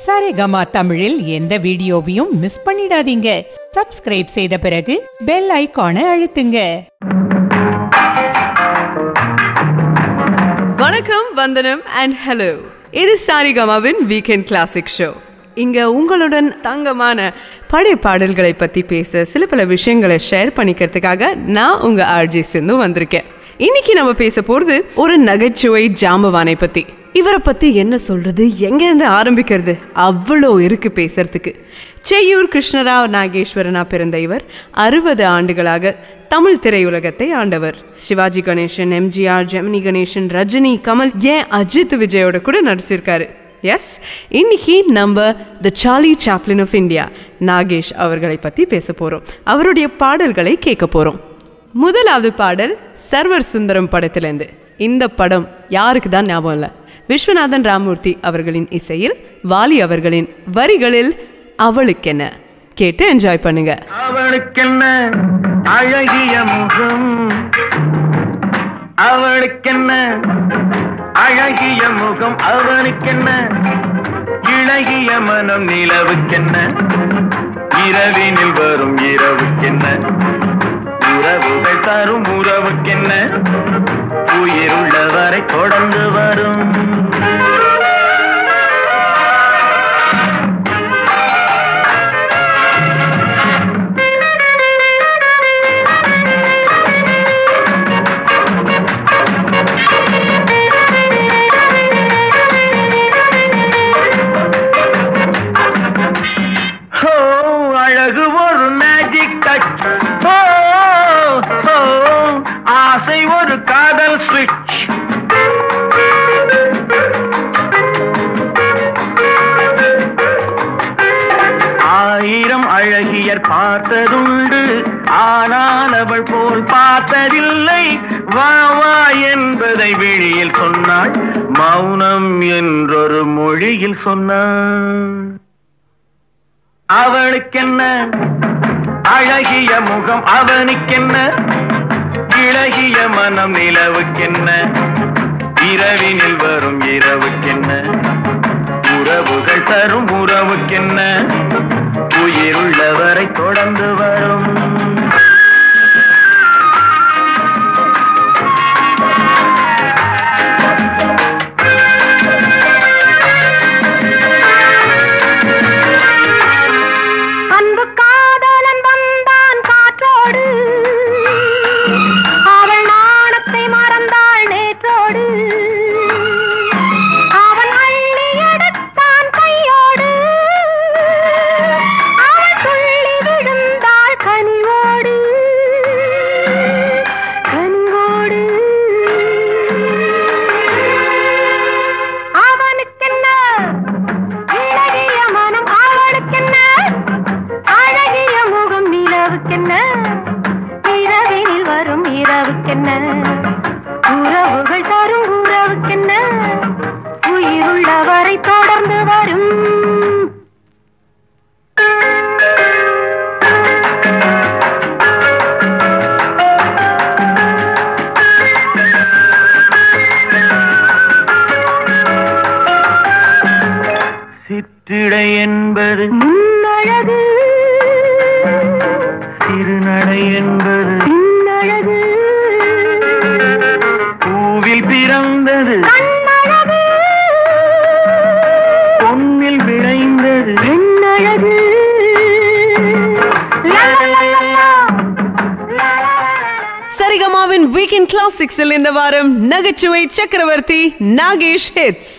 சரிகமா தமிழில் எந்த வீடியோவையும் மிஸ் பண்ணிடாதீங்க சப்ஸ்கிரைப் செய்த பிறகு பெல் ஐகானை அழுத்துங்க வணக்கம் வந்தனம் அண்ட் ஹலோ இது சாரிகமாவின் வீக்கெண்ட் கிளாசிக் ஷோ இங்க உங்களுடன் தங்கமான பழைய பாடல்களை பத்தி பேச சில பல விஷயங்களை ஷேர் பண்ணிக்கிறதுக்காக நான் உங்க ஆர்ஜி சிந்து வந்திருக்கேன் இன்னைக்கு நம்ம பேச போறது ஒரு நகைச்சுவை ஜாம்பவானை பத்தி இவரை பத்தி என்ன சொல்றது எங்க இருந்து ஆரம்பிக்கிறது அவ்வளோ இருக்கு பேசுறதுக்கு செய்யூர் கிருஷ்ணராவ் நாகேஸ்வரனா பிறந்த இவர் அறுபது ஆண்டுகளாக தமிழ் திரையுலகத்தை ஆண்டவர் சிவாஜி கணேசன் எம்ஜிஆர் ஜெமினி கணேசன் ரஜினி கமல் ஏன் அஜித் விஜயோட கூட நடிச்சிருக்காரு எஸ் இன்னைக்கு நம்ம the Charlie Chaplin of India Nagesh அவர்களை பற்றி பேச போகிறோம் அவருடைய பாடல்களை கேட்க போகிறோம் முதலாவது பாடல் சர்வர் சுந்தரம் படத்திலேருந்து இந்த படம் யாருக்கு தான் ஞாபகம் இல்லை விஸ்வநாதன் ராமூர்த்தி அவர்களின் இசையில் வாலி அவர்களின் வரிகளில் அவளுக்கென்ன கேட்டு என்ஜாய் பண்ணுங்க அவளுக்கென்ன அழகிய முகம் அவளுக்கென்ன அழகிய முகம் அவனுக்கென்ன இழகிய மனம் நிலவுக்கென்ன இரவினில் வரும் இரவுக்கென்ன உறவுகள் தரும் உறவுக்கென்ன உயிருள்ளவரை தொடர்ந்து வரும் ஹோ அழகு ஒரு மேஜிக் டச் ஹோ ஹோ ஆசை ஒரு காதல் ஸ்விட்ச் ஆயிரம் அழகியர் பார்த்ததுண்டு ஆனால் அவள் போல் பார்த்ததில்லை வா வா என்பதை விழியில் சொன்னாள் மௌனம் என்றொரு மொழியில் சொன்னாள் அவளுக்கென்ன அழகிய முகம் அவனுக்கென்ன இழகிய மனம் நிலவுக்கென்ன இரவினில் வரும் இரவுக்கென்ன உறவுகள் தரும் உறவுக்கென்ன உயிருள்ளவரை தொடர்ந்து வரும் அன்பு காதலன் வந்தான் காற்றோடு அவள் நாணத்தை மறந்தாள் நேற்றோடு அவன் அள்ளி எடுத்தான் கையோடு அவள் துள்ளி விழுந்தாள் கனிவோடு கனிவோடு அவனுக்கென்ன இளகிய மனம் அவளுக்கென்ன அழகிய முகம் நிலவுக்கென்ன இரவினில் வரும் இரவுக்கென்ன உறவுகள் தரும் உறவுக்கென்ன உயிருள்ளவரை தொடர்ந்து வரும் சிற்றிடை என்பது முன்னழகு சிறுநடை என்பது பின்னழகு பூவில் பிறந்தது கண்ணழகு பொன்னில் விளைந்தது பெண்ணழகு லா, லா, லா, லா, லா. லா, லா, லா, லா. சரிகமாவின் வீக்கெண்ட் கிளாசிக்ஸில் இந்த வாரம் நகைச்சுவை சக்கரவர்த்தி நாகேஷ் ஹிட்ஸ்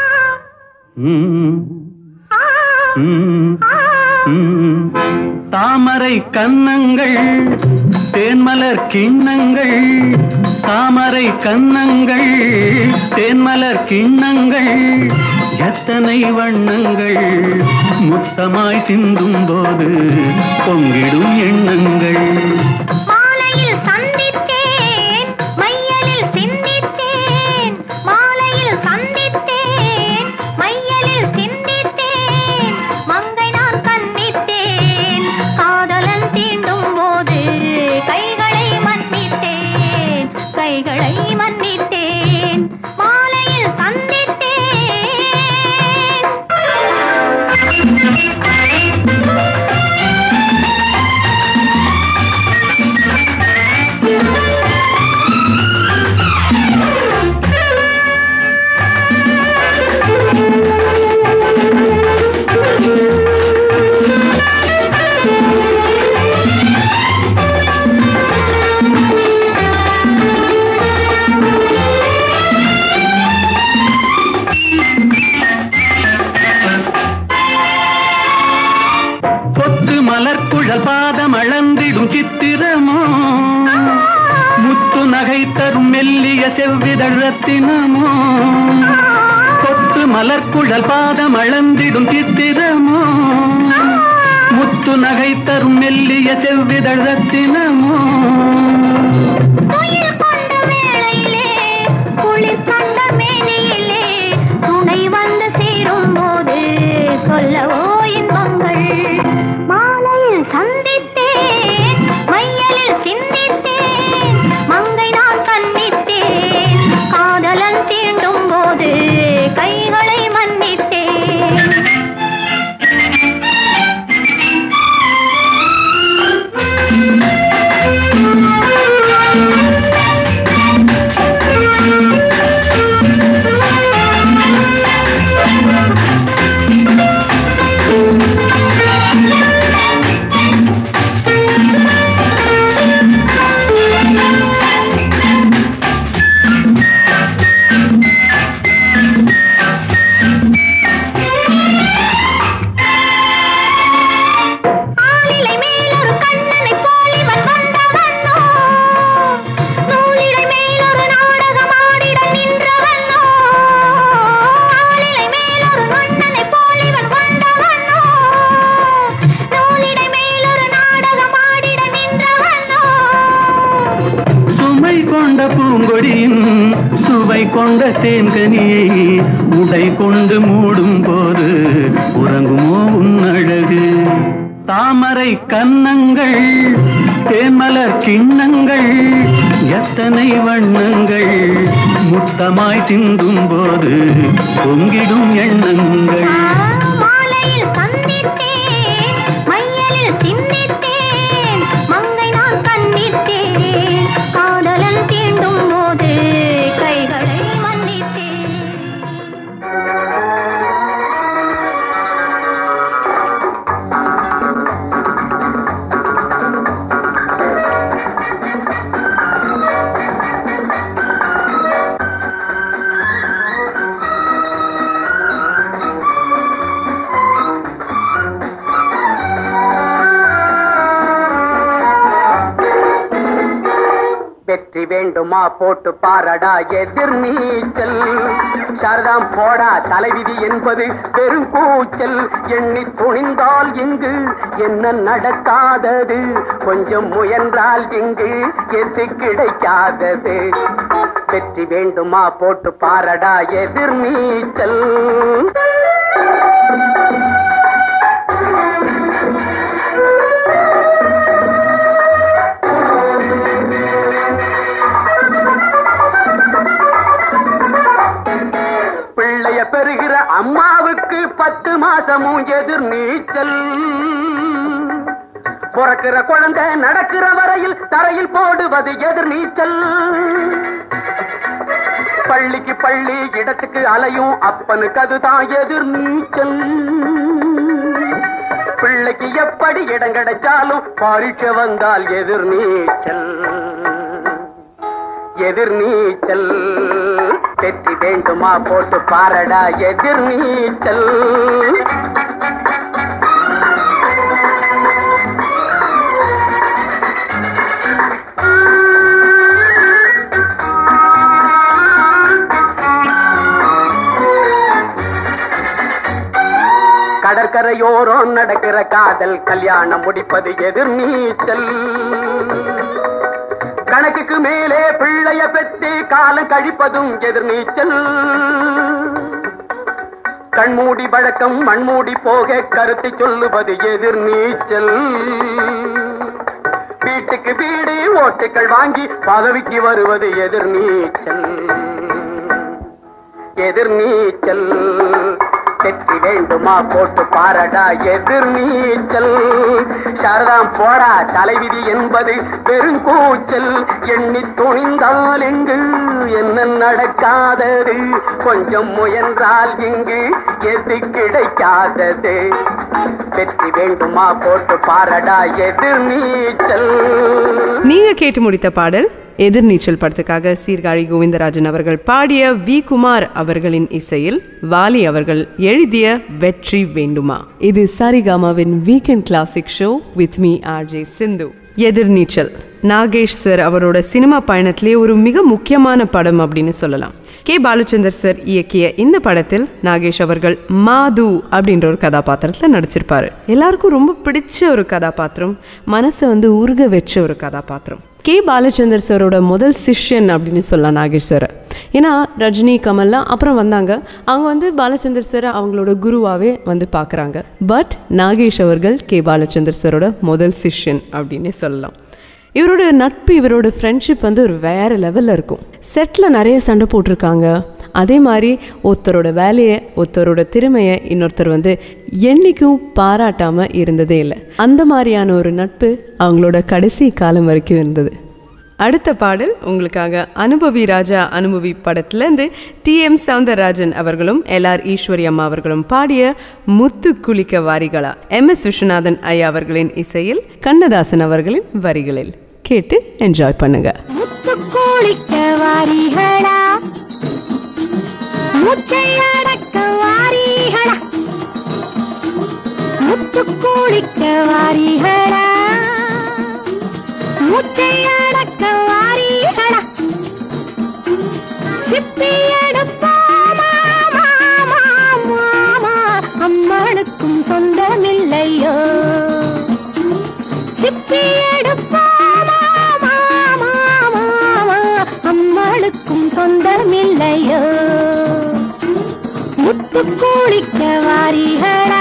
ம், ம், ம். தாமரை கன்னங்கள் தேன்மலர் கிண்ணங்கள் தாமரை கன்னங்கள் தேன்மலர் கிண்ணங்கள் எத்தனை வண்ணங்கள் முத்தமாய் சிந்தும் போது பொங்கிடும் எண்ணங்கள் மாலையில் சந்தித்தேன் மையலில் சிந்தித்தேன் மாலையில் சந்தித்தேன் மையலில் சிந்தித்தேன் மங்கை நான் கண்ணித்தேன் காதலன் தீண்டும் போது கைகளை மன்னித்தேன் கைகளை மன்னித்தேன் மாலையில் சந்தித்தேன் மலர்குழல் பாதம் அளந்திடும் சித்திரமோ முத்து நகை தரும் மெல்லிய செவ்விதழ் ரத்தினமோ கொத்து மலர்குழல் பாதம் அளந்திடும் சித்திரமோ முத்து நகை தரும் மெல்லிய செவ்விதழ் ரத்தினமோ துயில் கொண்ட வேளையிலே குளிர் கண்ட மேனியிலே துணை வந்து சேரும் போது சொல்லவோ இன்பங்கள் மாலையில் சந்தித்தேன் மையலில் சிந்தித்தேன் மங்கை நான் கண்ணித்தேன் காதலன் தீண்டும் போது கைகளை மன்னித்தேன் ஆலிலை மேலொரு கண்ணனை போல் இவன் வந்தவனோ நூலிழை மேலொரு நாடகம் ஆடிட நின்றவனோ ஆலிலை மேலொரு கண்ணனை போல் இவன் வந்தவனோ நூலிழை மேலொரு நாடகம் ஆடிட நின்றவனோ சுமை கொண்ட பூங்கொடியின் சுவை கொண்ட தேன்கனியை உடை கொண்டு மூடும் போது உறங்குமோ உன் அழகு தாமரை கன்னங்கள் தேன்மலர் கிண்ணங்கள் எத்தனை வண்ணங்கள் முத்தமாய் சிந்தும் போது பொங்கிடும் எண்ணங்கள் மாலையில் சந்தித்தேன் மையலில் சிந்தித்தேன் மங்கை நான் கண்ணித்தேன் காதலன் தீண்டும் போது கைகளை மன்னித்தேன் வெற்றி வேண்டுமா போட்டு பாரடா எதிர் நீச்சல் சாரதாம் போடா தலைவிதி என்பது பெரும் கூச்சல் எண்ணி துணிந்தால் இங்கு என்ன நடக்காதது கொஞ்சம் முயன்றால் இங்கு எது கிடைக்காதது வெற்றி வேண்டுமா போட்டு பாரடா எதிர் நீச்சல் பிள்ளைய பெறுகிற அம்மாவுக்கு பத்து மாசமும் எதிர் நீச்சல் பிறக்கிற குழந்தை நடக்கிற வரையில் தரையில் போடுவது எதிர் நீச்சல் பள்ளிக்கு பள்ளி இடத்துக்கு அலையும் அப்பனுக்கு அதுதான் எதிர் நீச்சல் பிள்ளைக்கு எப்படி இடம் கிடைச்சாலும் பரீட்சை வந்தால் எதிர் நீச்சல் எதிர் நீச்சல் வெற்றி வேண்டுமா போட்டு பாரடா எதிர் நீச்சல் கடற்கரையோரம் நடக்கிற காதல் கல்யாணம் முடிப்பது எதிர் நீச்சல் கணக்குக்கு மேலே பிள்ளைய பெத்து காலம் கழிப்பதும் எதிர் நீச்சல் கண்மூடி வழக்கம் மண்மூடி போக கருத்து சொல்லுவது எதிர் நீச்சல் வீட்டுக்கு வீடு ஓட்டுக்கள் வாங்கி பதவிக்கு வருவது எதிர் நீச்சல் எதிர் நீச்சல் வெற்றி வேண்டுமா போட்டு பாரடா எதிர் நீச்சல் சாரதாம் போடா தலைவிதி என்பது பெருங்கூச்சல் எண்ணி துணிந்தால் இங்கு என்ன நடக்காதது கொஞ்சம் முயன்றால் இங்கு எது கிடைக்காதது வெற்றி வேண்டுமா போட்டு பாரடா எதிர் நீச்சல் நீங்க கேட்டு முடித்த பாடல் எதிர்நீச்சல் படத்துக்காக சீர்காழி கோவிந்தராஜன் அவர்கள் பாடிய வி குமார் அவர்களின் இசையில் வாலி அவர்கள் எழுதிய வெற்றி வேண்டுமா இது சரிகாமாவின் weekend classic show with me RJ Sindhu Ethirneechal Nagesh sir அவரோட சினிமா பயணத்திலே ஒரு மிக முக்கியமான படம் அப்படின்னு சொல்லலாம் கே பாலச்சந்தர் சார் இயக்கிய இந்த படத்தில் நாகேஷ் அவர்கள் மாது அப்படின்ற ஒரு கதாபாத்திரத்தில் நடிச்சிருப்பாரு எல்லாருக்கும் ரொம்ப பிடிச்ச ஒரு கதாபாத்திரம் மனசை வந்து உருக வச்ச ஒரு கதாபாத்திரம் கே பாலச்சந்தர் சாரோட முதல் சிஷ்யன் அப்படின்னு சொல்லலாம் நாகேஷ் சார் ஏன்னா ரஜினி கமல்லாம் அப்புறம் வந்தாங்க அவங்க வந்து பாலச்சந்தர் சார் அவங்களோட குருவாகவே வந்து பார்க்குறாங்க பட் நாகேஷ் அவர்கள் கே பாலச்சந்தர் சாரோட முதல் சிஷ்யன் அப்படின்னு சொல்லலாம் இவரோட நட்பு இவரோட ஃப்ரெண்ட்ஷிப் வந்து ஒரு வேறு லெவலில் இருக்கும் செட்டில் நிறைய சண்டை போட்டிருக்காங்க அதே மாதிரி ஒருத்தரோட வேலையை ஒருத்தரோட திறமையை இன்னொருத்தர் வந்து என்றைக்கும் பாராட்டாமல் இருந்ததே இல்லை அந்த மாதிரியான ஒரு நட்பு அவங்களோட கடைசி காலம் வரைக்கும் இருந்தது அடுத்த பாடல் உங்களுக்காக அனுபவி ராஜா அனுபவி படத்துலேருந்து டி எம் சவுந்தரராஜன் அவர்களும் எல் ஆர் ஈஸ்வரி அம்மா அவர்களும் பாடிய முத்து குளிக்க வாரிகளா எம் எஸ் விஸ்வநாதன் ஐயா அவர்களின் இசையில் கண்ணதாசன் அவர்களின் வரிகளில் கேட்டு என்ஜாய் பண்ணுங்க முத்து குளிக்க வாரிகளா முச்சை அடக்க வாரிகளா முத்து குளிக்க வாரிகளா முச்சை அடக்க வாரிகளா சிப்பி எடுப்போமா மாமா மாமா அம்மனுக்கும் சொந்தமில்லையோ சிப்பி எடுப்போமா மாமா மாமா அம்மளுக்கும் சொந்தமில்லையோ முத்து குளிக்க வாரிகளா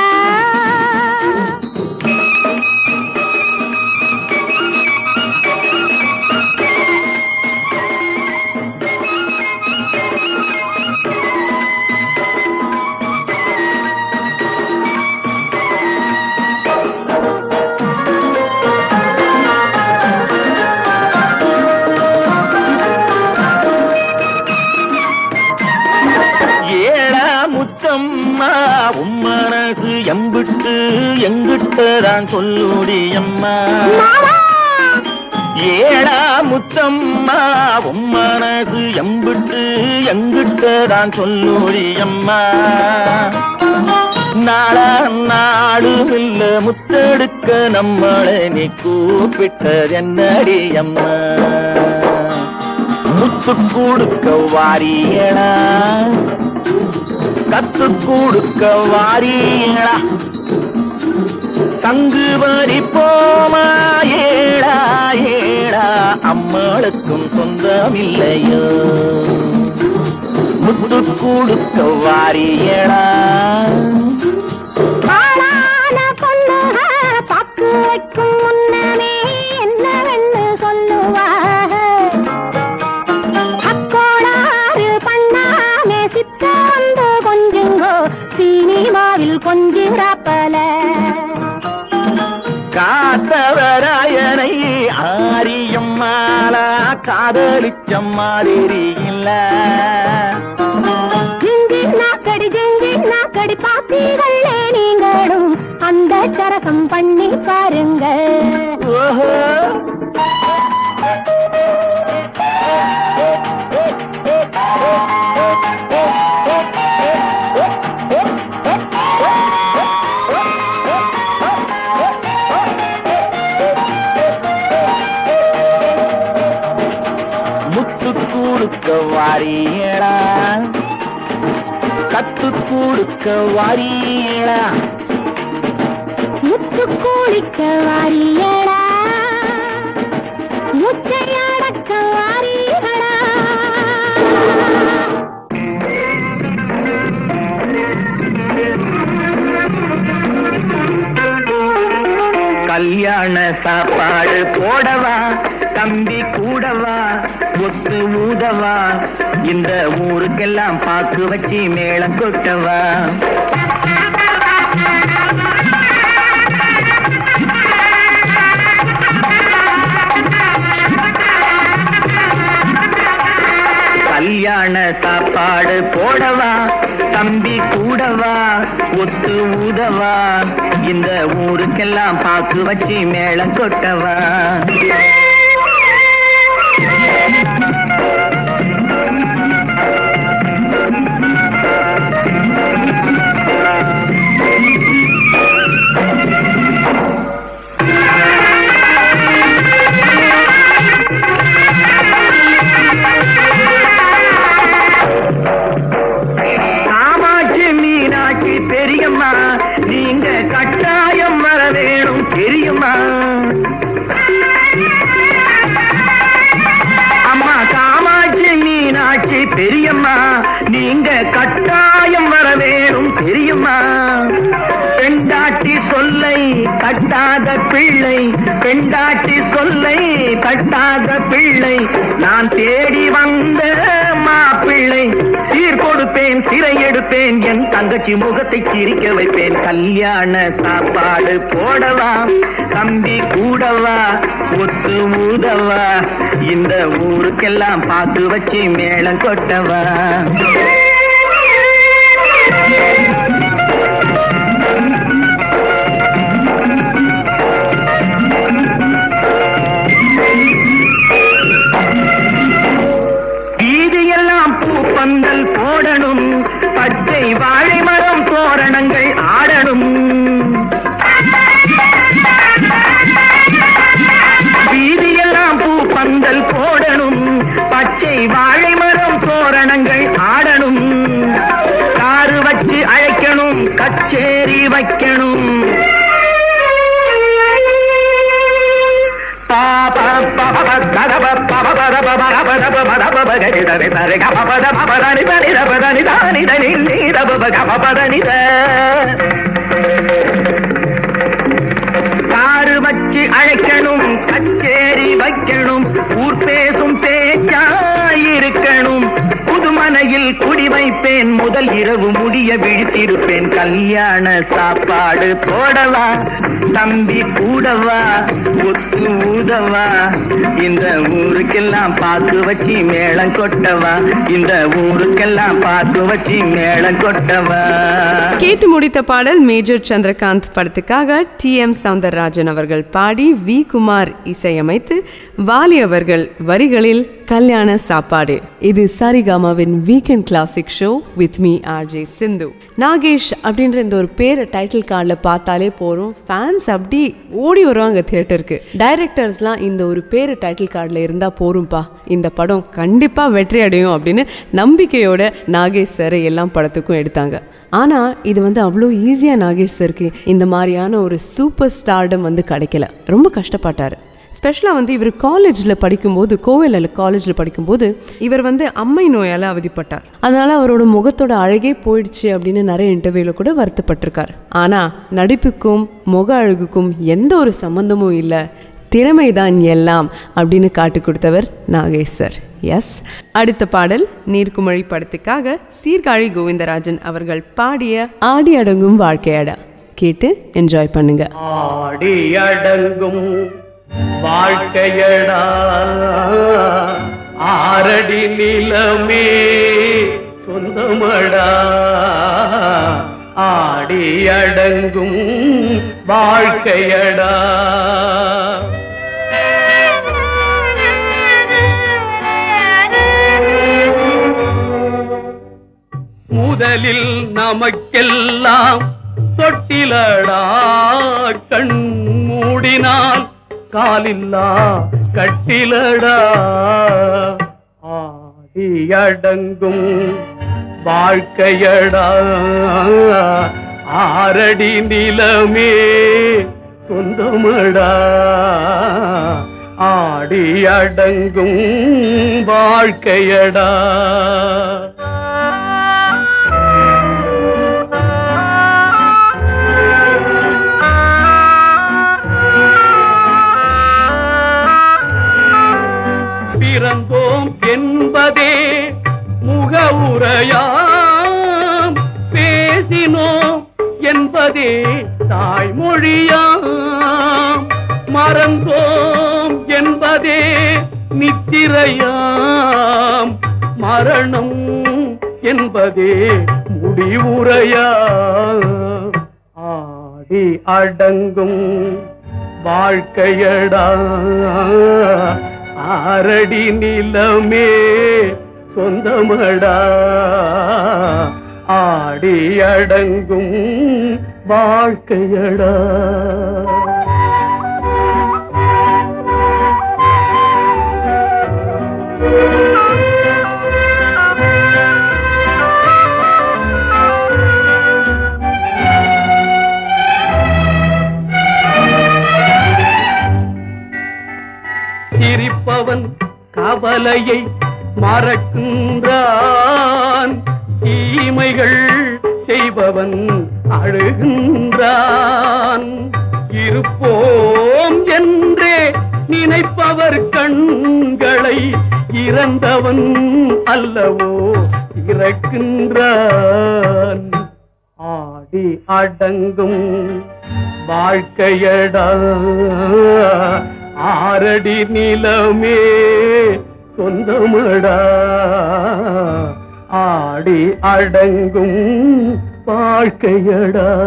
ஏழா முத்தம்மா உம்மனசு எம்பிட்டு எங்கிட்டதான் சொல்லுடி அம்மா ஏழா முத்தம்மா உம்மனசு எம்பிட்டு எங்கிட்டதான் சொல்லுடி அம்மா நாளா நாடும் இல்ல முத்தெடுக்க நம்மளை நீ கூப்பிட்டது என்னடி அம்மா முத்து கொடுக்க வாரியடா கத்து கொடுக்க வாரியடா சங்கு வரி போமா ஏடா ஏடா அம்மாளுக்கும் சொந்தமில்லையோ முத்து கொடுக்க வாரியடா ஆளான பொண்ணுக பாக்கு வைக்கும் முன்னமே என்னவென்னு சொல்லுவாக அக்கோளாறு பண்ணாமே சித்த வந்து கொஞ்சுங்கோ சினிமாவில் கொஞ்சிறப்பல காத்தவராயனை ஆரியம்மாளா காதலிச்ச மாதிரி இல்ல ஜிங்கி நாக்கடி ஜிங்கி நாக்கடி பாத்தீங்களே நீங்களும் அந்த சரசம் பண்ணி பாருங்க ஓஹோ முத்து கொடுக்க வாரியடா கத்து கொடுக்க வாரியடா முத்து கூலிக்க வாரியடா முச்சையடக்க வாரியடா கல்யாண சாப்பாடு போடவா தம்பி கூடவா ஒத்து ஊதவா இந்த ஊருக்கெல்லாம் பாக்கு வச்சு மேளம் கொட்டவா கல்யாண சாப்பாடு போடவா தம்பி கூடவா ஒத்து ஊதவா இந்த ஊருக்கெல்லாம் பாக்கு வச்சு மேளம் கொட்டவா பெரியம்மா நீங்க கட்டாயம் வர வேணும் தெரியுமா அம்மா காமாட்சி மீனாட்சி பெரியம்மா நீங்க கட்டாயம் வர வேணும் தெரியுமா பெண்டாட்டி சொல்லை கட்டாத பிள்ளை பெண்டாட்டி சொல்லை கட்டாத பிள்ளை நான் தேடி வந்த மாப்பிள்ளை சீர் கொடுப்பேன் சிறை எடுப்பேன் என் தங்கச்சி முகத்தை சிரிக்க வைப்பேன் கல்யாண சாப்பாடு போடவா தம்பி கூடவா ஒத்து ஊதவா இந்த ஊருக்கெல்லாம் பார்த்து வச்சு மேளம் கொட்டவா வீதியெல்லாம் பூப்பந்தல் போடணும் பச்சை வாழை மரம் தோரணங்கள் ஆடணும் வீதியெல்லாம் பூப்பந்தல் போடணும் பச்சை வாழை மரம் தோரணங்கள் ஆடணும் காரு வச்சு அழைக்கணும் கச்சேரி வைக்கணும் காரு வச்சு அழைக்கணும் கச்சேரி வைக்கணும் ஊர் பேசும் பேச்சாயிருக்கணும் புதுமனையில் குடி வைப்பேன் முதல் இரவு முடிய விழித்திருப்பேன் கல்யாண சாப்பாடு போடவா தம்பி கூடவா ஒத்து ஊதவா இந்த ஊருக்கெல்லாம் பாக்கு வச்சு மேளம் கொட்டவா இந்த ஊருக்கெல்லாம் பாக்கு வச்சு மேளம் கொட்டவா கேட்டு முடித்த பாடல் மேஜர் சந்திரகாந்த் படத்துக்காக டி எம் சவுந்தரராஜன் அவர்கள் பாடி வி குமார் இசையமைத்து வாலி அவர்கள் வரிகளில் கல்யாண சாப்பாடு இது சரிகாமாவின் weekend classic show with me RJ Sindhu Nagesh அப்படின்ற இந்த ஒரு பேரை டைட்டில் கார்டில் பார்த்தாலே போகிறோம் ஃபேன்ஸ் அப்படி ஓடி வருவாங்க தியேட்டருக்கு டைரக்டர்ஸ்லாம் இந்த ஒரு பேர் டைட்டில் கார்டில் இருந்தால் போரும்பா இந்த படம் கண்டிப்பாக வெற்றி அடையும் அப்படின்னு நம்பிக்கையோட நாகேஷ் சாரை எல்லாம் படத்துக்கும் எடுத்தாங்க ஆனால் இது வந்து அவ்வளோ ஈஸியாக நாகேஷ் சருக்கு இந்த மாதிரியான ஒரு சூப்பர் ஸ்டார்டம் வந்து கிடைக்கல ரொம்ப கஷ்டப்பட்டார் ஸ்பெஷலாக வந்து இவர் காலேஜில் படிக்கும்போது கோவிலில் காலேஜில் படிக்கும்போது இவர் வந்து அம்மை நோயால் அவதிப்பட்டார் அதனால் அவரோட முகத்தோட அழகே போயிடுச்சு அப்படின்னு நிறைய இன்டர்வியூவில் கூட வருத்தப்பட்டிருக்கார் ஆனால் நடிப்புக்கும் முக அழகுக்கும் எந்த ஒரு சம்மந்தமும் இல்லை திறமைதான் எல்லாம் அப்படின்னு காட்டி கொடுத்தவர் நாகேஷ் சார் எஸ் அடுத்த பாடல் நீர்க்குமழி படத்துக்காக சீர்காழி கோவிந்தராஜன் அவர்கள் பாடிய ஆடி அடங்கும் வாழ்க்கையடா கேட்டு என்ஜாய் பண்ணுங்க ஆடி அடங்கும் வாழ்க்கையடா ஆரடி நிலமே சொந்தமடா ஆடி அடங்கும் வாழ்க்கையடா முதலில் நமக்கெல்லாம் தொட்டிலடா கண் மூடினால் காலில்லா கட்டிலடா ஆடி அடங்கும் வாழ்க்கையடா ஆரடி நிலமே சொந்தமடா ஆடி அடங்கும் வாழ்க்கையடா பிறந்தோம் என்பதே முகவுரையாம் பேசினோம் என்பதே தாய்மொழியாம் மறந்தோம் என்பதே நித்திரையாம் மரணம் என்பதே முடிவுரையாம் ஆடி அடங்கும் வாழ்க்கையடா ஆரடி நிலமே சொந்தமடா ஆடி அடங்கும் வாழ்க்கையடா இருப்பவன் கவலையை மறக்கின்றான் தீமைகள் செய்பவன் அழுகின்றான் இருப்போம் என்றே நினைப்பவர் கண்களை இறந்தவன் அல்லவோ இறக்கின்றான் ஆடி அடங்கும் வாழ்க்கையடா ஆரடி நிலமே சொந்தமடா ஆடி அடங்கும் வாழ்க்கையடா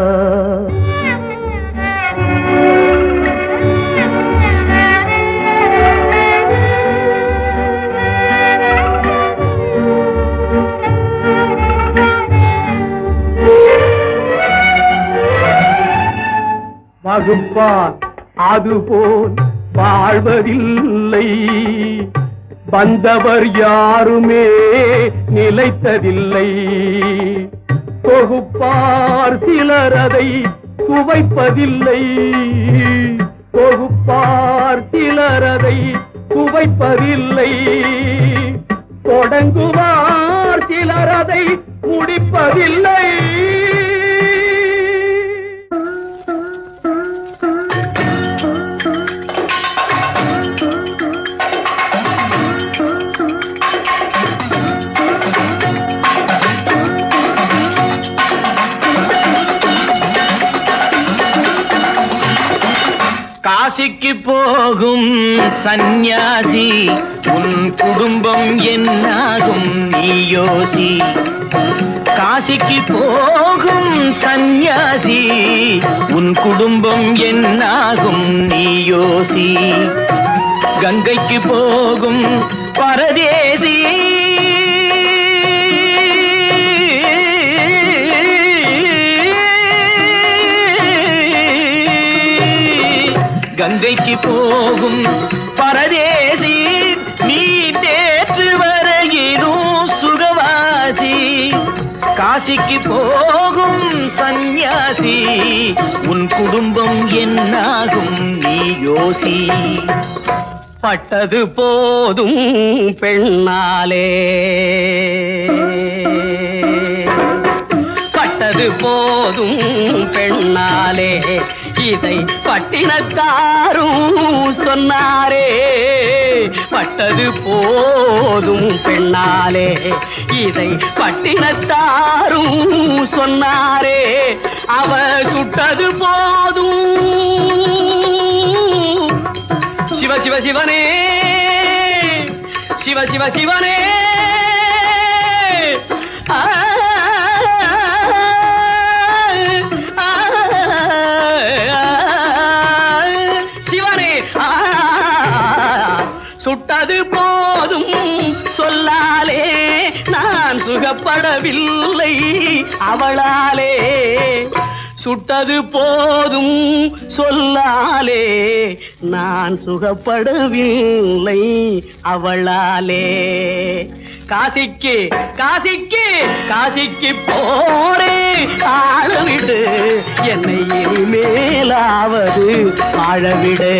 வகுப்பான் அதுபோல் வாழ்வதில்லை வந்தவர் யாருமே நிலைத்ததில்லை தொகுப்பார் சிலர் அதை சுவைப்பதில்லை தொகுப்பார் சிலர் அதை சுவைப்பதில்லை தொடங்குவார் சிலர் அதை முடிப்பதில்லை காசிக்கு போகும் சந்நியாசி உன் குடும்பம் என்னாகும் நீ யோசி காசிக்கு போகும் சந்நியாசி உன் குடும்பம் என்னாகும் நீ யோசி கங்கைக்கு போகும் பரதேசி கங்கைக்கு போகும் பரதேசி நீ நேற்று வரையிலும் சுகவாசி காசிக்கு போகும் சந்நியாசி உன் குடும்பம் என்னாகும் நீ யோசி பட்டது போதும் பெண்ணாலே பட்டது போதும் பெண்ணாலே இதை பட்டினத்தாரும் சொன்னாரே பட்டது போதும் பெண்ணாலே இதை பட்டினத்தாரும் சொன்னாரே அவ சுட்டது போதும் சிவ சிவ சிவனே சிவ சிவ சிவனே ஆ, ஆ, சிவனே ஆ, சுட்டது போதும் சொல்லாலே நான் சுகப்படவில்லை அவளாலே சுட்டது போதும் சொல்லாலே நான் சுகப்படவில்லை அவளாலே காசிக்கு காசிக்கு காசிக்கு போரே ஆளவிடு என்னை இனிமேலாவது வாழவிடு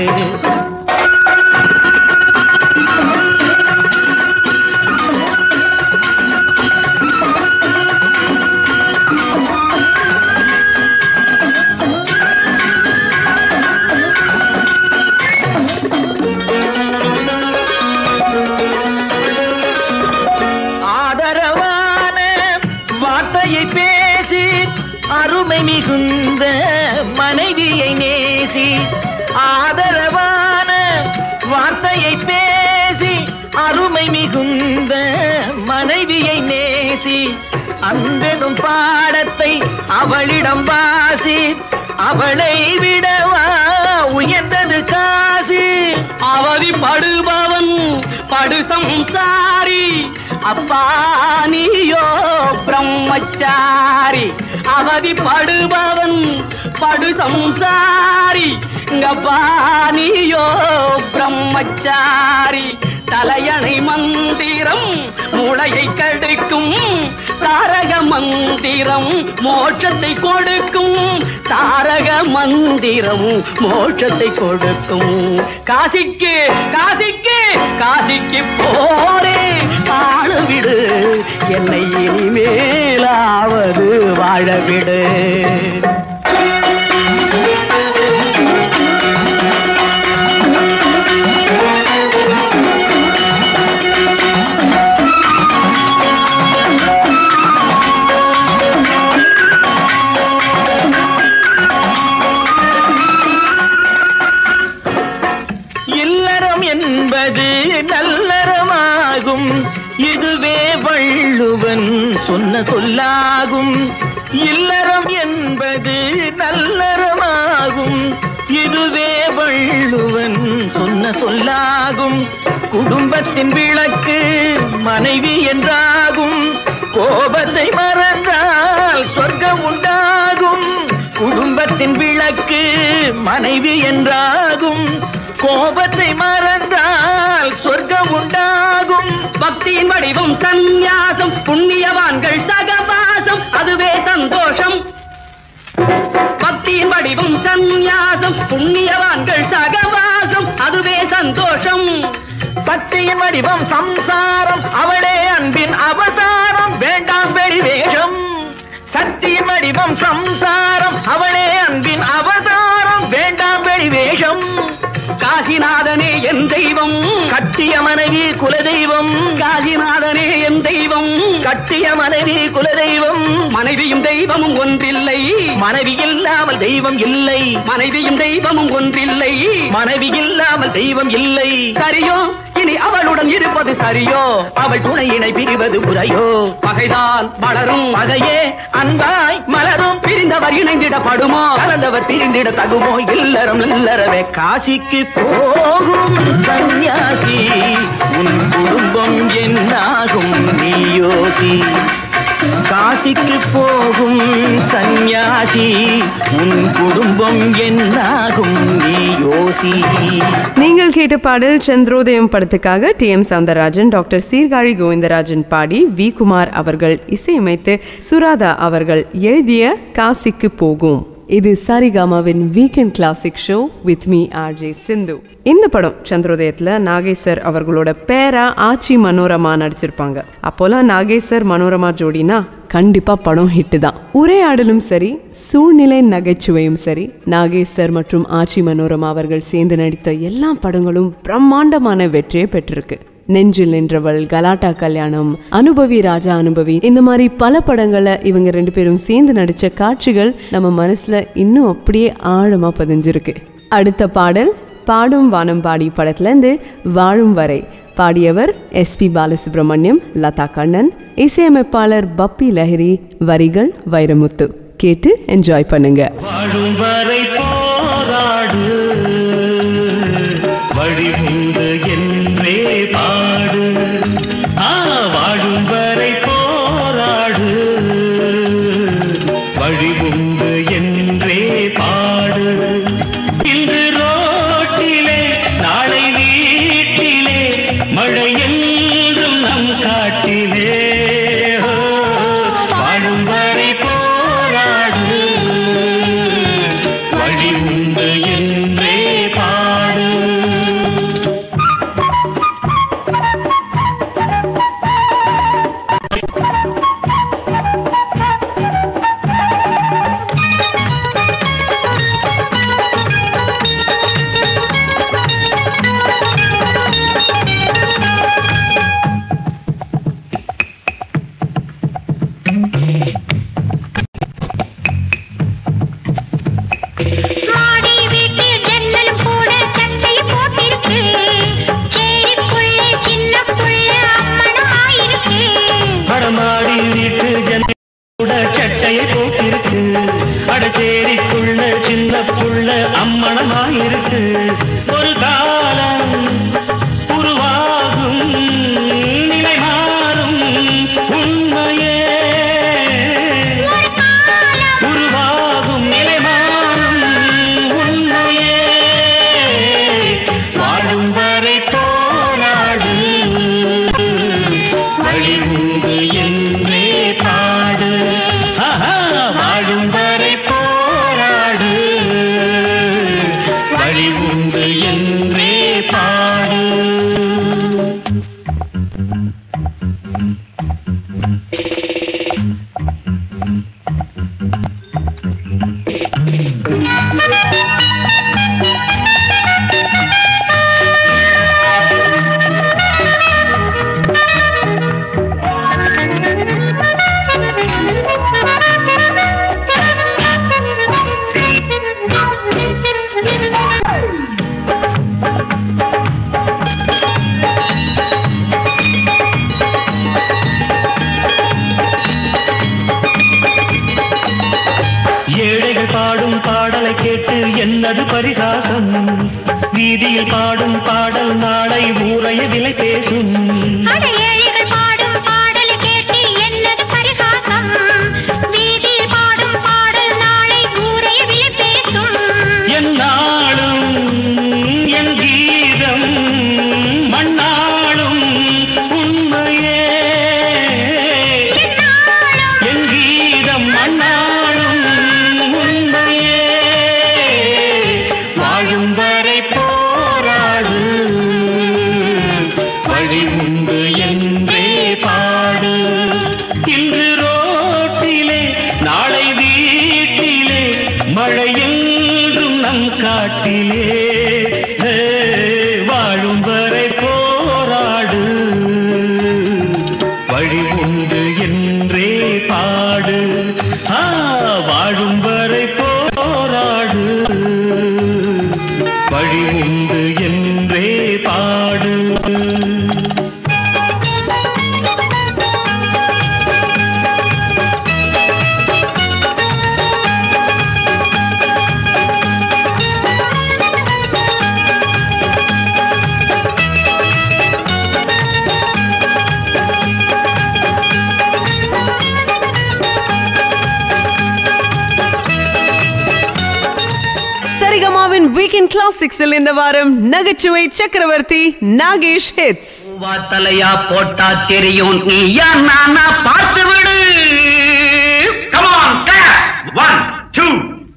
ஆதரவான வார்த்தையை பேசி அருமை மிகுந்த மனைவியை நேசி ஆதரவான வார்த்தையை பேசி அருமை மிகுந்த மனைவியை நேசி அன்பெனும் பாடத்தை அவளிடம் வாசி அவளை விடவா உயர்ந்தது காசி அவதிப்படுபவன் படு சம்சாரி அப்பா நீயோ பிரம்மச்சாரி அவதிப்படுபவன் படு சம்சாரி அப்பா நீயோ பிரம்மச்சாரி தலையணை மந்திரம் மூளையை கெடுக்கும் தாரக மந்திரம் மோட்சத்தை கொடுக்கும் தாரக மந்திரமும் மோட்சத்தை கொடுக்கும் காசிக்கு காசிக்கு காசிக்கு போரே ஆளு விடு என்னை இனிமேலாவது வாழ விடு இல்லறம் என்பது நல்லறமாகும் இதுவே வள்ளுவன் சொன்ன சொல்லாகும் இல்லறம் என்பது நல்லறமாகும் இதுவே வள்ளுவன் சொன்ன சொல்லாகும் குடும்பத்தின் விளக்கு மனைவி என்றாகும் கோபத்தை மறந்தால் சொர்க்கம் உண்டாகும் குடும்பத்தின் விளக்கு மனைவி என்றாகும் கோபத்தை மறந்தால் சொர்க்கம் உண்டாகும் பக்தியின் வடிவம் சந்நியாசம் புண்ணியவான்கள் சகவாசம் அதுவே சந்தோஷம் பக்தியின் வடிவம் சந்நியாசம் புண்ணியவான்கள் சகவாசம் அதுவே சந்தோஷம் சக்தியின் வடிவம் சம்சாரம் அவளே அன்பின் அவதாரம் வேண்டாம் வெளிவேஷம் சக்தியின் வடிவம் சம்சாரம் அவளே அன்பின் அவதாரம் வேண்டாம் வெளிவேஷம் காசிநாதனே என் தெய்வம் கட்டிய மனைவி குலதெய்வம் காசிநாதனே என் தெய்வம் கட்டிய மனைவி குலதெய்வம் மனைவியும் தெய்வமும் ஒன்றில்லை மனைவி இல்லாமல் தெய்வம் இல்லை மனைவியும் தெய்வமும் ஒன்றில்லை மனைவி இல்லாமல் தெய்வம் இல்லை சரியோ இனி அவளுடன் இருப்பது சரியோ அவள் துணையினை பிரிவது முறையோ பகைதான் வளரும் பகையே அன்பாய் மலரும் பிரிந்தவர் இணைந்திடப்படுமோ கலந்தவர் பிரிந்திட தகுமோ இல்லறம் இல்லறவே காசிக்கு போகும் சந்நியாசி உன் குடும்பம் என்னாகும் நீயோசி காசிக்கு போகும் சந்நியாசி உன் குடும்பம் என்னாகும் நீ யோசி நீங்கள் கேட்ட பாடல் சந்திரோதயம் படத்துக்காக T M Soundararajan doctor Sirkazhi Govindarajan பாடி வி குமார் அவர்கள் இசையமைத்து சுராதா அவர்கள் எழுதிய காசிக்கு போகும் இது சரிகாமாவின் weekend classic show with me RJ Sindhu இந்த படம் சந்திரோதயத்தில் நாகேசர் அவர்களோட பேரா ஆச்சி மனோரமா நடிச்சிருப்பாங்க அப்போலாம் நாகேசர் மனோரமா ஜோடினா கண்டிப்பா படம் ஹிட் தான் உரையாடலும் சரி சூழ்நிலை நகைச்சுவையும் சரி நாகேசர் மற்றும் ஆச்சி மனோரமா அவர்கள் சேர்ந்து நடித்த எல்லா படங்களும் பிரம்மாண்டமான வெற்றியை பெற்றிருக்கு நெஞ்சில் நின்றவள் கலாட்டா கல்யாணம் அனுபவி ராஜா அனுபவி இந்த மாதிரி பல படங்களை இவங்க ரெண்டு பேரும் சேர்ந்து நடிச்ச காட்சிகள் நம்ம மனசுல இன்னும் அப்படியே ஆழமா பதிஞ்சிருக்கு அடுத்த பாடல் பாடும் வானம் பாடி படத்துலேருந்து வாழும் வரை பாடியவர் எஸ்பி பாலசுப்ரமணியம் லதா கண்ணன் இசையமைப்பாளர் பப்பி லஹரி வரிகள் வைரமுத்து கேட்டு என்ஜாய் பண்ணுங்க வாழும் வரை போராடு வழி உண்டு என்றே பாடு ஆ வாழும் வரை போராடு வழி உண்டு என்றே பாடு இன்று ரோட்டிலே நாளை வீட்டிலே மழை என்றும் நம் காட்டிலே ஓ, வாழும் வரை போராடு வழி உண்டு என்றே பாடு மாடி வீட்டு ஜன்னலும் கூட சட்டைய போட்டிருக்கு சேரிக்குள்ளே சின்ன புள்ள அம்மனமாயிருக்கு வடமாடி வீட்டு ஜன கூட சட்டையை போட்டிருக்கு அடச்சேரிக்குள்ள சின்ன புள்ள அம்மணமாயிருக்கு ஒரு காலம் உருவாகும் நிலை மாறும் உண்மையே உருவாகும் நிலை மாறும் உண்மையே வாழும் வரை போராடு வழி உண்டு என்றே பாடு ஆஹா, வாழும் வரை போராடு ஏழைகள் பாடும் பாடலை கேட்டு என்னது பரிகாசம் வீதியில் பாடும் பாடல் நாளை ஊரைய விலை பேசும் அட ஏழைகள் பாடும் பாடல் கேட்டு என்னது பரிகாசம் வீதியில் பாடும் பாடல் நாளை ஊரே விலை பேசும் என் நாளும் என் கீதம் மண்ணாளும் உண்மையே என் கீதம் மண்ணாளும் உண்மையே வாழும் வரை போராடு வழி உண்டு என்றே பாடு இன்று ரோட்டிலே நாளை வீட்டிலே மழை என்றும் நம் காட்டிலே ஹே, வாழும் வரை போராடு வழி உண்டு என்றே பாடு ஆ, வாழும் வரை போராடு வழி உண்டு என்றே பாடு சரிகமாவின் வீக்கெண்ட் கிளாசிக்ஸில் இந்த வாரம் நகைச்சுவை சக்கரவர்த்தி நாகேஷ் ஹிட்ஸ் பூவா தலையா போட்டா தெரியும் நீயா நானா பார்த்து விடு கமான் ஒன் டூ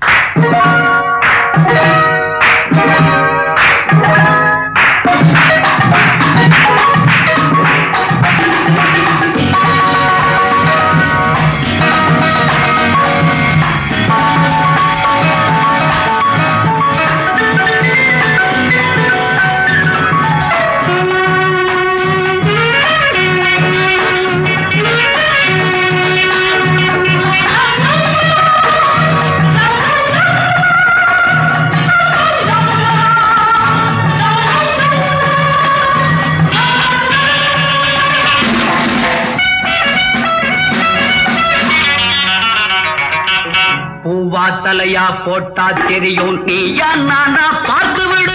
பூவா தலையா போட்டா தெரியும் நீயா நானா பார்த்து விடு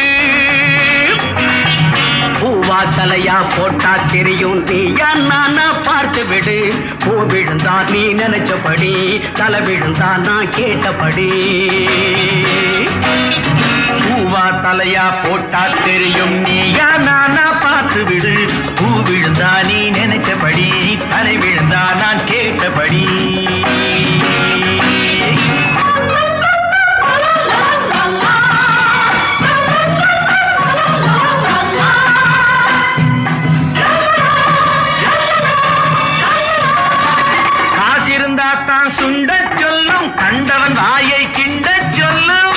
பூவா தலையா போட்டா தெரியும் நீயா நானா பார்த்து விடு பூ விழுந்தா நீ நினைச்சபடி தலை விழுந்தா நான் கேட்டபடி பூவா தலையா போட்டா தெரியும் நீயா நானா பார்த்து விடு பூ விழுந்தா நீ நினைச்சபடி தலை விழுந்தா நான் கேட்டபடி காசிருந்தா தான் சுண்ட சொல்லும் கண்டவன் வாயை கிண்ட சொல்லும்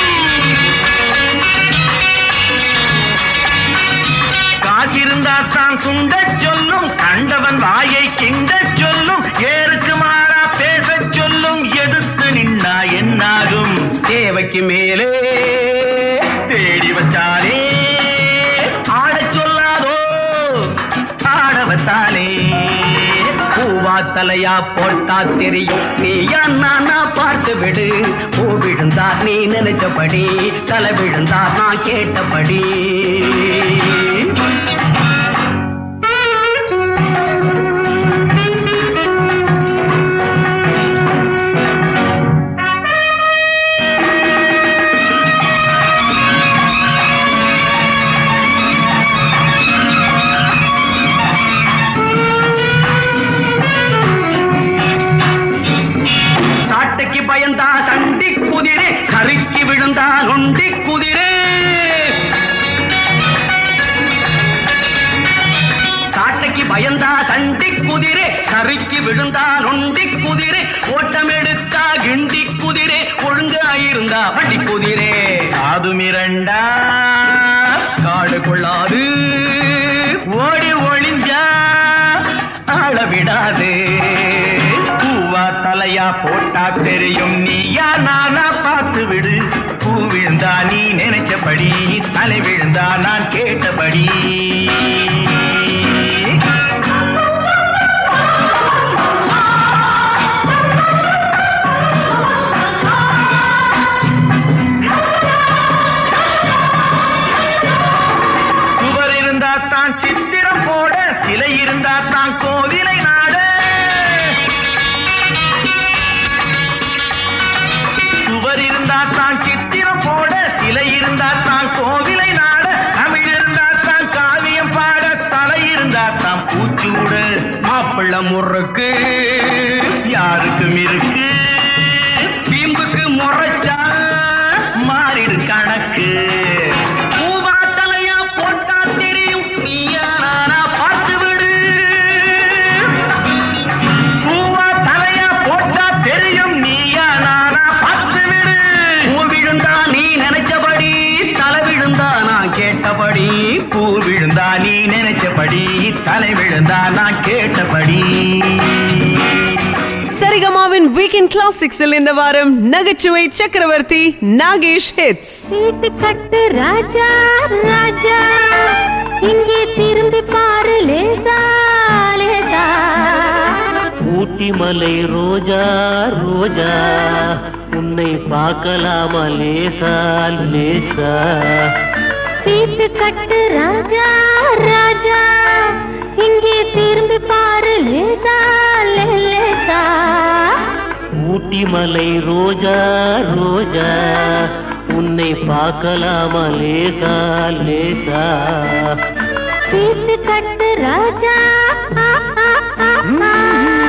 காசிருந்தா தான் சுண்ட சொல்லும் கண்டவன் வாயை கிண்ட சொல்லும் ஏருக்கு மாறா பேச சொல்லும் எதிர்த்து நின்னா என்னாகும் தேவைக்கு மேலே தேடி வச்சாலே ஆடச் சொல்லாதோ ஆட வச்சாலே பூவா தலையா போட்டா தெரியும் நீயா நானா பார்த்து விடு பூ விழுந்தா நீ நினைச்சபடி தலை விழுந்தா நான் கேட்டபடி சாட்டைக்கு பயந்தா சண்டி குதிரை சறுக்கி விழுந்தா நொண்டி குதிரை சாட்டைக்கு பயந்தா சண்டி குதிரை சறுக்கி விழுந்தா நொண்டி குதிரை ஓட்டம் எடுத்தா கிண்டி குதிரை ஒழுங்காயிருந்தா வண்டி குதிரை சாது மிரண்டா காடு கொள்ளாது ஓடி ஒளிஞ்சா ஆள விடாது பூவா தலையா போட்டா தெரியும் நீயா நானா பார்த்து விடு பூ விழுந்தா நீ நினைச்சபடி தலை விழுந்தா நான் கேட்டபடி சுவர் இருந்தா தான் சித்திரம் போட சிலை இருந்தா தான் கோவிலை நாட தமிழ் இருந்தா தான் காவியம் பாட தலை இருந்தா தான் பூச்சூட மாப்பிள்ள முறுக்கு யாருக்கும் இருக்கு பீம்புக்கு முறைச்சா மாறிடு கணக்கு பூவா தலையா போட்டா தெரியும் நீயா நானா பார்த்து விடு பூவா தலையா போட்டா தெரியும் நீயா நானா பார்த்து விடு பூ விழுந்தா நீ நினைச்சபடி தலை விழுந்தா நான் கேட்டபடி பூ விழுந்தா நீ நினைச்சபடி தலை விழுந்தா நான் கேட்டபடி சரிகமாவின் வீக்கெண்ட் கிளாசிக்ஸில் இந்த வாரம் நகைச்சுவை சக்கரவர்த்தி நாகேஷ் ஹிட்ஸ் சீட்டு கட்டு ராஜா ராஜா இங்கே திரும்பி பாரு லேசா லேசா ஊட்டி மலை ரோஜா ரோஜா உன்னை பார்க்கலாமா லேசா லேசா சீட்டு கட்டு ராஜா ராஜா இங்கே திரும்பி பாரு லேசா லே, லேசா ஊட்டி மலை ரோஜா ரோஜா உன்னை பார்க்கலாமா லேசா லேசா சீட்டு கட்டு ராஜா ஆ, ஆ, ஆ, ஆ.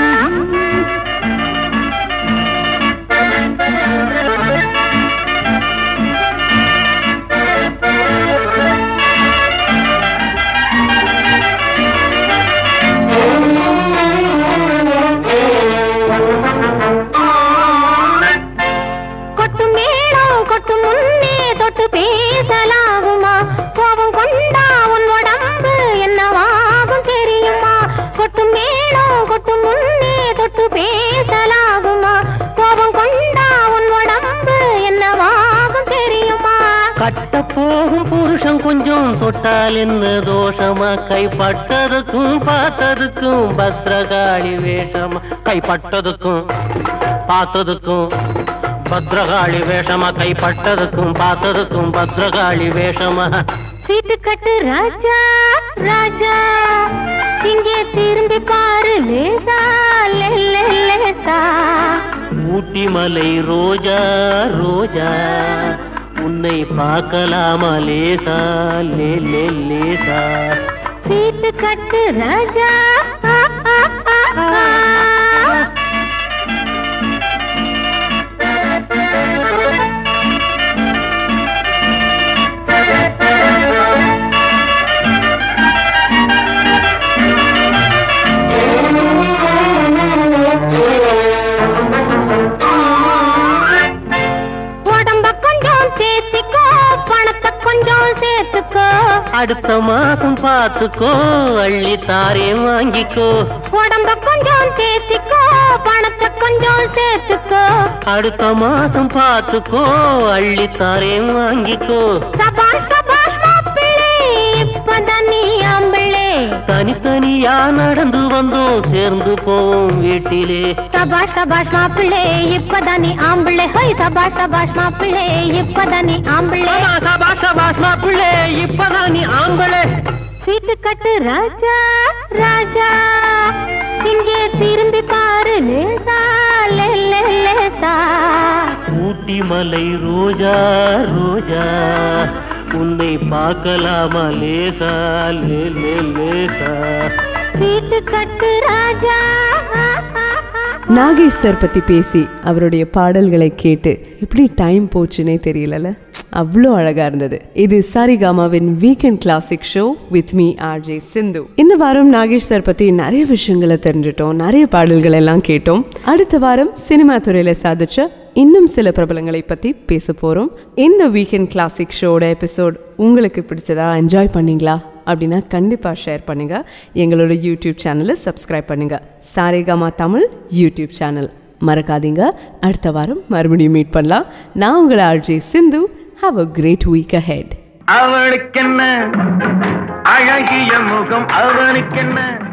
கொட்டு மேளம் கொட்டு முன்னே தொட்டு பேசலாகுமா கோபம் கொண்டா உன் உடம்பு என்னவாகும் தெரியுமா கொட்டு மேளம் கொட்டு முன்னே தொட்டு பேசலாகுமா கோபம் கொண்டா உன் உடம்பு என்னவாகும் தெரியுமா கட்ட போகும் புருஷன் கொஞ்சம் தொட்டால் என்ன தோஷமா கைப்பட்டதுக்கும் பார்த்ததுக்கும் பத்ரகாளி வேஷமா கைப்பட்டதுக்கும் பார்த்ததுக்கும் பத்ரகாளி வேஷமா கைப்பட்டதுக்கும் பார்த்ததுக்கும் பத்ரகாளி வேஷமா சீட்டு கட்டு ராஜா ராஜா இங்கே திரும்பி பாரு லேசா லே, லே, லேசா ஊட்டி மலை ரோஜா ரோஜா உன்னை பார்க்கலாமா லேசா லே லே லேசா சீட்டு கட்டு ராஜா ஆ, ஆ, ஆ, ஆ. உடம்ப கொஞ்சம் சேர்த்திக்கோ பணத்தை கொஞ்சம் சேர்த்துக்கோ அடுத்த மாசம் பார்த்துக்கோ அள்ளி தாரே வாங்கிக்கோ உடம்ப கொஞ்சம் சேர்த்திக்கோ பணத்தை கொஞ்சம் சேர்த்துக்கோ அடுத்த மாசம் பார்த்துக்கோ அள்ளி தாரே வாங்கிக்கோ சபாஷ் சபாஷ் மாப்பிள்ளை இப்பதான் நீ ஆம்பிள்ளை தனித்தனியா நடந்து வந்தோம் சேர்ந்து போவோம் வீட்டிலே சபாஷ் சபாஷ் மாப்பிள்ளை இப்பதான் நீ ஆம்பிள்ளை ஹோய் சபாஷ் சபாஷ் மாப்பிள்ளை இப்பதான் நீ ஆம்பிள்ளை சபாஷ் சபாஷ் மாப்பிள்ளை இப்பதான் நீ ஆம்பளை சீட்டு கட்டு ராஜா ராஜா இங்கே திரும்பி பாரு லேசா லே, லே, லேசா ஊட்டி மலை ரோஜா ரோஜா உன்னை பார்க்கலாமா லேசா லே லே லேசா சீட்டு கட்டு ராஜா நாகேஷ் சார் பத்தி பேசி அவருடைய பாடல்களை கேட்டு எப்படி டைம் போச்சுன்னே தெரியலல அவ்வளோ அழகா இருந்தது இது சாரிகாமாவின் weekend classic show with me RJ Sindhu இந்த வாரம் நாகேஷ் சார் பத்தி நிறைய விஷயங்களை தெரிஞ்சிட்டோம் நிறைய பாடல்கள் எல்லாம் கேட்டோம் அடுத்த வாரம் சினிமா துறையில சாதிச்ச இன்னும் சில பிரபலங்களை பத்தி பேச போறோம் இந்த வீக்கெண்ட் கிளாசிக் ஷோட எபிசோட் உங்களுக்கு பிடிச்சதா என்ஜாய் பண்ணீங்களா அப்படின்னா கண்டிப்பாக ஷேர் பண்ணுங்க எங்களோட யூடியூப் சேனலை சப்ஸ்கிரைப் பண்ணுங்க சாரேகாமா தமிழ் யூடியூப் சேனல் மறக்காதீங்க அடுத்த வாரம் மறுபடியும் மீட் பண்ணலாம் நான் உங்களை RJ Sindhu have a great week ahead அவளுக்கென்ன அழகிய முகம் அவனுக்கென்ன